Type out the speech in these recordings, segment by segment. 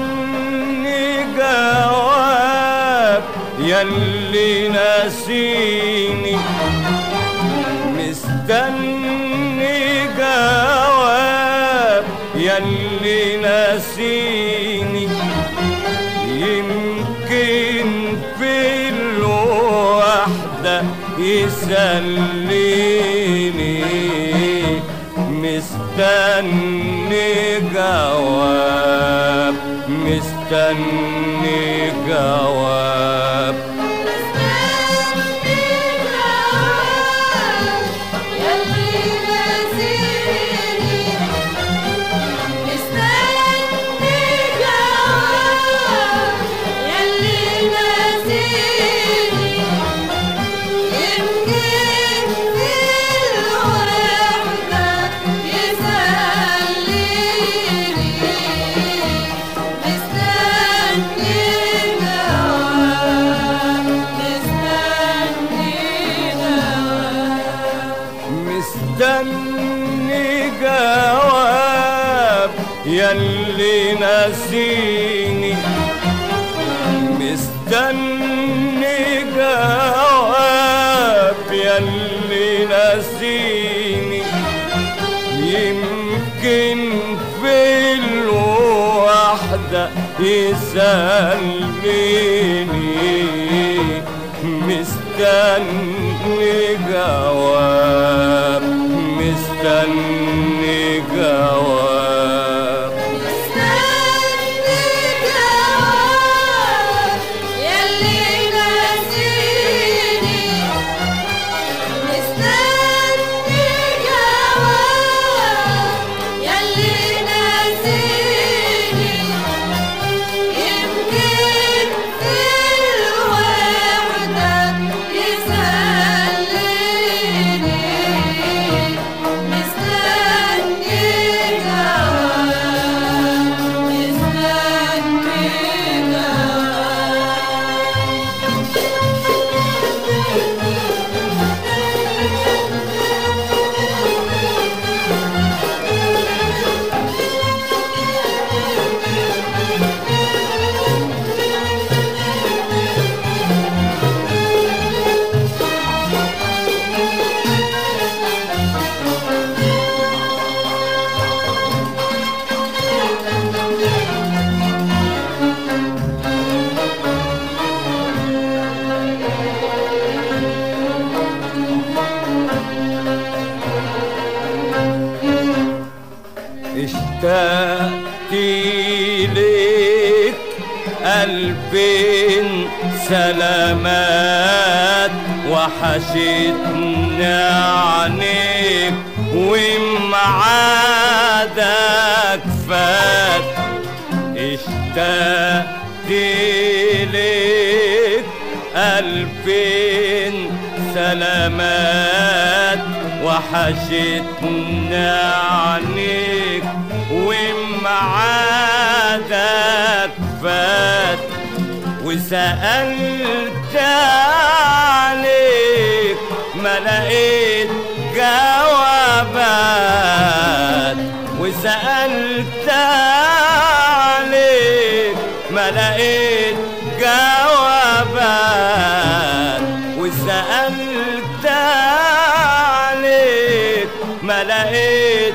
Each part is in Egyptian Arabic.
مستني جواب يلي ناسيني مستني جواب يلي ناسيني يمكن في الوحدة يسليني مستني جواب مستني جواب مستني جواب يلي ناسيني مستني جواب يلي ناسيني يمكن في الوحدة يسلميني مستني جواب مستني جواب اشتقت ليك قلبين سلامات وحشتني عنيك ومعادك فات اشتقت ليك قلبين سلامات وحشتني عنيك ومعادك فات وسألت عليك ما لقيت جوابات وسألت عليك ما لقيت جوابات وسألت عليك ما لقيت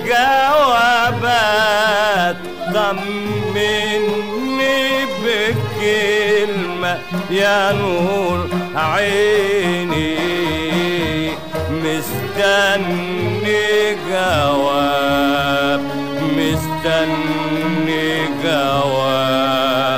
جوابات طمني بكلمة يا نور عيني مستني جواب مستني جواب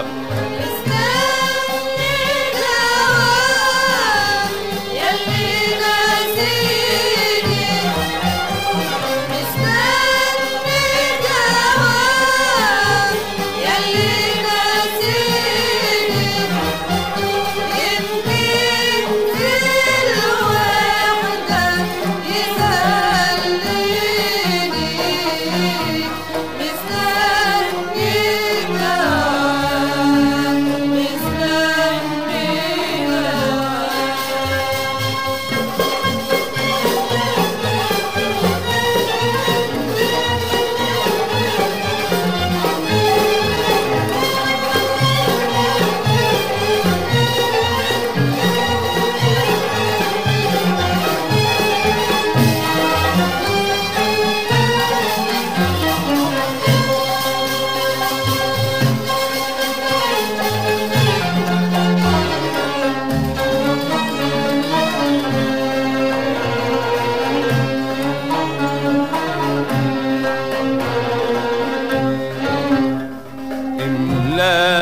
مستني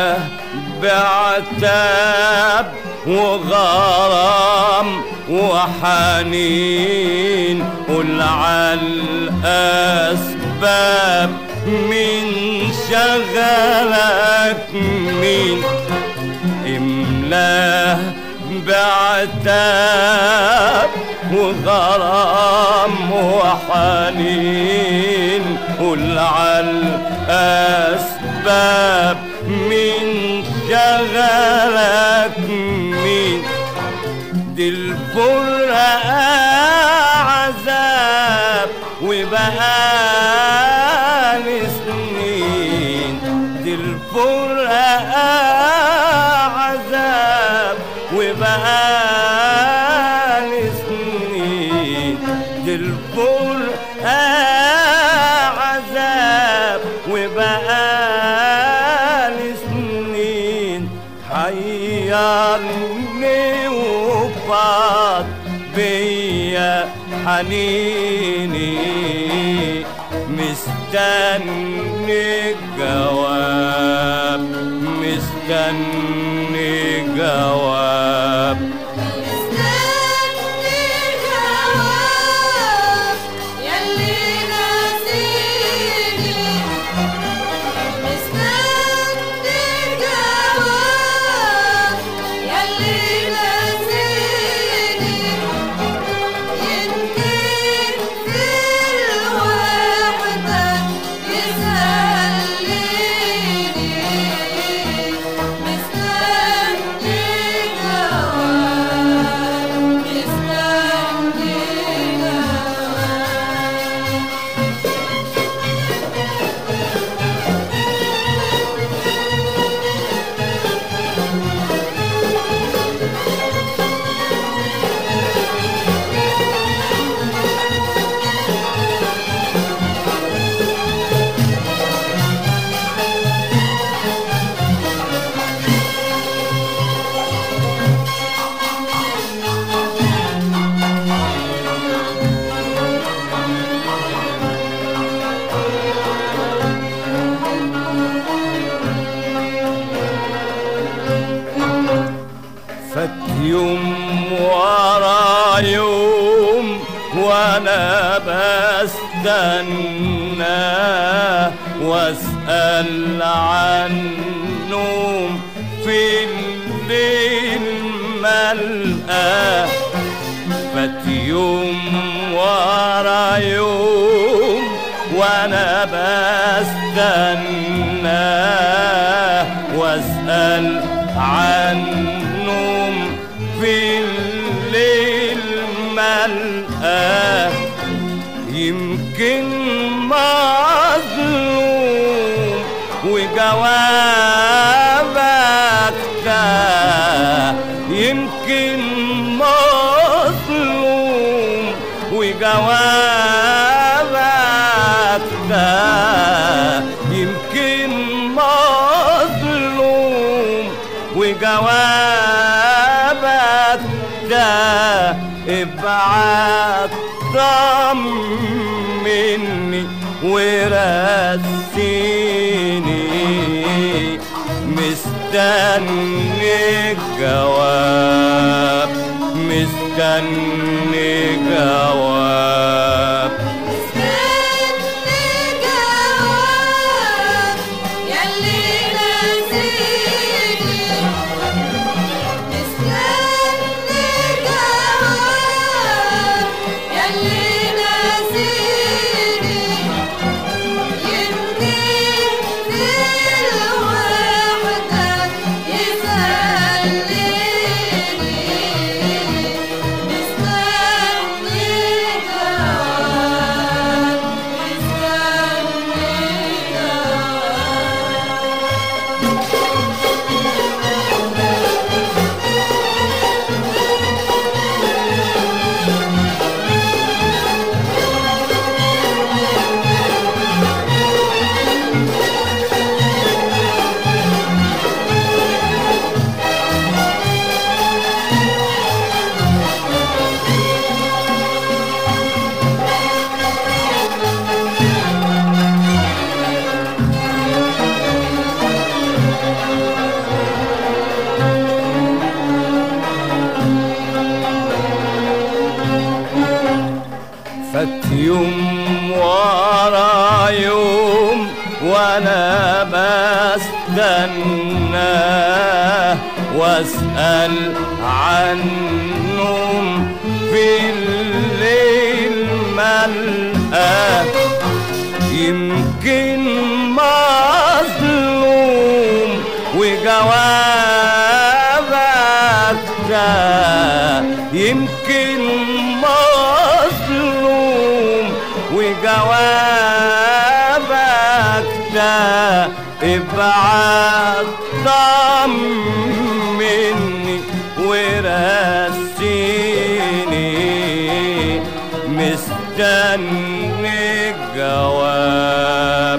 يملاه بعتاب وغرام وحنين قل الأسباب من شغلك مين املاه بعتاب وغرام وحنين قل الأسباب من شغلك مين دي الفرقة عذاب وبقالي سنين دي الفرقة عذاب وبقالي سنين دي الفرقة عذاب وبقالي سنين حيرني وفاض بيا حنيني مستني جواب مستني جواب مستني جواب يلي ناسيني مستني جواب يلي ناسيني يمكن في الوحدة يسليني مستني جواب مستني جواب فات يوم ورا يوم وانا بستنى واسأل عنهم في الليل ملقاه فات يوم ورا يوم وانا بستنى واسأل عنهم في الليل ملقاه يمكن مظلوم وجوابك ده يمكن مظلوم وجوابك ده يمكن مظلوم وجوابك ده ابعت طمني ورسيني مستني جواب مستني جواب مستني جواب يلي ناسيني مستني جواب يلي ناسيني يمكن في الوحدة يسليني مستني جواب يوم ورا يوم وانا بستناه واسأل عنهم في الليل ملقاه يمكن مظلوم وجوابك ده يمكن مظلوم وجوابك ده ابعت طمني ورسيني مستني جواب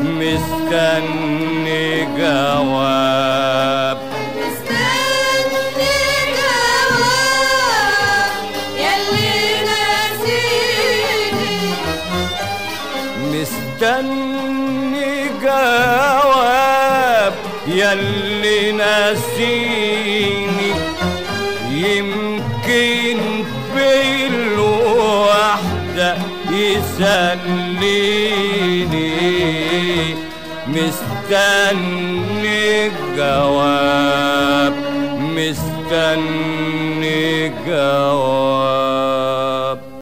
مستني جواب مستني جواب يلي ناسيني مستني جواب يلي ناسيني يمكن في الوحدة يسليني مستني جواب مستني جواب